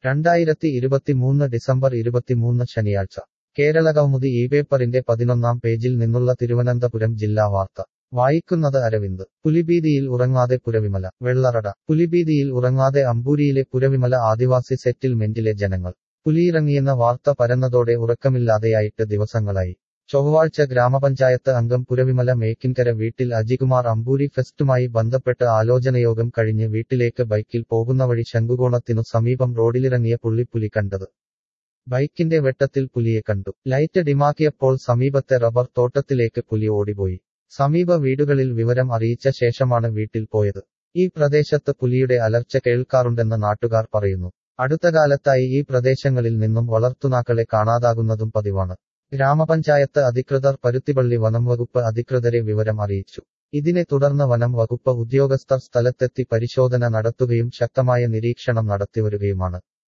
രണ്ടായിരത്തി ഇരുപത്തിമൂന്ന് ഡിസംബർ ഇരുപത്തിമൂന്ന് ശനിയാഴ്ച കേരള കൗമുദി ഈ പേപ്പറിന്റെ പതിനൊന്നാം പേജിൽ നിന്നുള്ള തിരുവനന്തപുരം ജില്ലാ വാർത്ത വായിക്കുന്നത് അരവിന്ദ് പുലിഭീതിയിൽ ഉറങ്ങാതെ പുരവിമല വെള്ളറട പുലിഭീതിയിൽ ഉറങ്ങാതെ അമ്പൂരിയിലെ പുരവിമല ആദിവാസി സെറ്റിൽമെന്റിലെ ജനങ്ങൾ പുലിയിറങ്ങിയെന്ന വാർത്ത പരന്നതോടെ ഉറക്കമില്ലാതെയായിട്ട് ദിവസങ്ങളായി ചൊവ്വാഴ്ച ഗ്രാമപഞ്ചായത്ത് അംഗം പുരവിമല മേക്കിൻകര വീട്ടിൽ അജികുമാർ അമ്പൂരി ഫെസ്റ്റുമായി ബന്ധപ്പെട്ട് ആലോചനയോഗം കഴിഞ്ഞ് വീട്ടിലേക്ക് ബൈക്കിൽ പോകുന്ന വഴി ശംഖുകോണത്തിനു സമീപം റോഡിലിറങ്ങിയ പുള്ളിപ്പുലി കണ്ടത് ബൈക്കിന്റെ വെട്ടത്തിൽ പുലിയെ കണ്ടു ലൈറ്റ് ഡിമാക്കിയപ്പോൾ സമീപത്തെ റബ്ബർ തോട്ടത്തിലേക്ക് പുലി ഓടിപ്പോയി സമീപ വീടുകളിൽ വിവരം അറിയിച്ച ശേഷമാണ് വീട്ടിൽ പോയത് ഈ പ്രദേശത്ത് പുലിയുടെ അലർച്ച കേൾക്കാറുണ്ടെന്ന് നാട്ടുകാർ പറയുന്നു അടുത്ത കാലത്തായി ഈ പ്രദേശങ്ങളിൽ നിന്നും വളർത്തുനാക്കളെ കാണാതാകുന്നതും പതിവാണ് ഗ്രാമപഞ്ചായത്ത് അധികൃതർ പരുത്തിപ്പള്ളി വനം വകുപ്പ് അധികൃതരെ വിവരം അറിയിച്ചു ഇതിനെ തുടർന്ന് വനം വകുപ്പ് ഉദ്യോഗസ്ഥർ സ്ഥലത്തെത്തി പരിശോധന നടത്തുകയും ശക്തമായ നിരീക്ഷണം നടത്തിവരികയുമാണ്